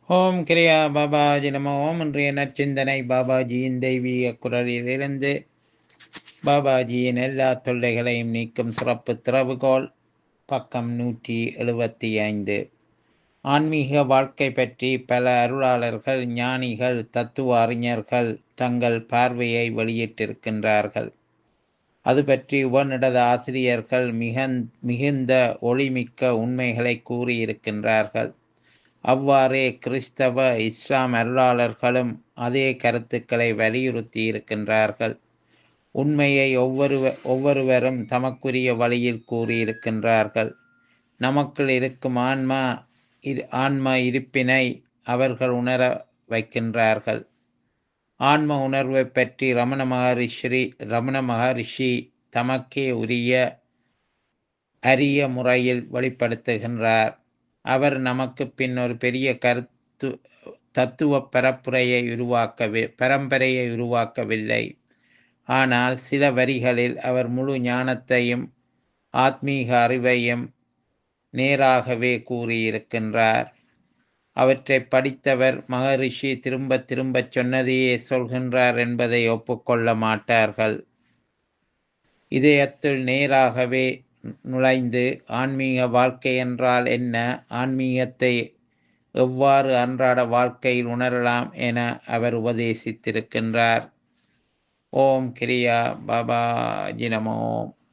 ஓம் கிரியா பாபாஜி நம ஓம் இன்றைய நற்சிந்தனை பாபாஜியின் தெய்வீக குரலிலிருந்து பாபாஜியின் எல்லா தொல்லைகளையும் நீக்கும் சிறப்பு திறவுகோல் பக்கம் நூற்றி எழுபத்தி ஐந்து ஆன்மீக வாழ்க்கை பற்றி பல அருளாளர்கள் ஞானிகள் தத்துவ அறிஞர்கள் தங்கள் பார்வையை வெளியிட்டிருக்கின்றார்கள் அது பற்றி உபநிடத ஆசிரியர்கள் மிக மிகுந்த ஒளிமிக்க உண்மைகளை கூறியிருக்கின்றார்கள் அவ்வாறே கிறிஸ்தவ இஸ்லாம் அருளாளர்களும் அதே கருத்துக்களை வலியுறுத்தி இருக்கின்றார்கள் உண்மையை ஒவ்வொரு ஒவ்வொருவரும் தமக்குரிய வழியில் கூறியிருக்கின்றார்கள் நமக்குள் இருக்கும் ஆன்மா ஆன்ம இருப்பினை அவர்கள் உணர வைக்கின்றார்கள் ஆன்ம உணர்வை பற்றி ரமண மகரிஷி ரமண மகரிஷி தமக்கே உரிய அரிய முறையில் வெளிப்படுத்துகின்றார் அவர் நமக்கு பின் ஒரு பெரிய கருத்து தத்துவ பரப்புரையை உருவாக்கவி பரம்பரையை உருவாக்கவில்லை ஆனால் சில வரிகளில் அவர் முழு ஞானத்தையும் ஆத்மீக அறிவையும் நேராகவே கூறியிருக்கின்றார் அவற்றை படித்தவர் மகரிஷி திரும்ப திரும்ப சொன்னதையே சொல்கின்றார் என்பதை ஒப்புக்கொள்ள மாட்டார்கள் இதயத்துள் நேராகவே நுழைந்து ஆன்மீக வாழ்க்கை என்றால் என்ன ஆன்மீகத்தை எவ்வாறு அன்றாட வாழ்க்கையில் உணரலாம் என அவர் உபதேசித்திருக்கின்றார் ஓம் கிரியா பாபா ஜினமோம்